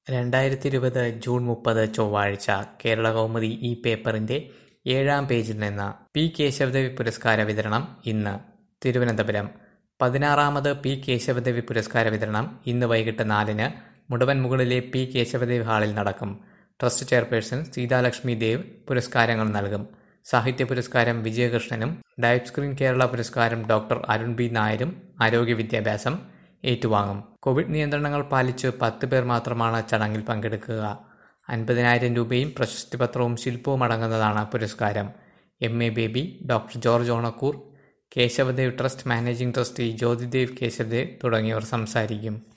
രണ്ടായിരത്തിയിരുപത് ജൂൺ മുപ്പത് ചൊവ്വാഴ്ച കേരളകൗമുദി ഈ പേപ്പറിന്റെ ഏഴാം പേജിൽ നിന്ന് പി കേശവദേവി പുരസ്കാര വിതരണം ഇന്ന് തിരുവനന്തപുരം പതിനാറാമത് പി കേശവദേവി പുരസ്കാര വിതരണം ഇന്ന് വൈകിട്ട് നാലിന് മുടവൻമുകളിലെ പി കേശവദേവ് ഹാളിൽ നടക്കും ട്രസ്റ്റ് ചെയർപേഴ്സൺ സീതാലക്ഷ്മി ദേവ് പുരസ്കാരങ്ങൾ നൽകും സാഹിത്യ പുരസ്കാരം വിജയകൃഷ്ണനും ഡയറ്റ് സ്ക്രീൻ കേരള പുരസ്കാരം ഡോക്ടർ അരുൺ ബി നായരും ആരോഗ്യ വിദ്യാഭ്യാസം ഏറ്റുവാങ്ങും കോവിഡ് നിയന്ത്രണങ്ങൾ പാലിച്ച് പത്ത് പേർ മാത്രമാണ് ചടങ്ങിൽ പങ്കെടുക്കുക അൻപതിനായിരം രൂപയും പ്രശസ്തിപത്രവും ശില്പവും അടങ്ങുന്നതാണ് പുരസ്കാരം M A Baby doctor George Onakkoor Kesavadev trust managing trustee Jyothidev Kesavadev തുടങ്ങിയവർ സംസാരിക്കും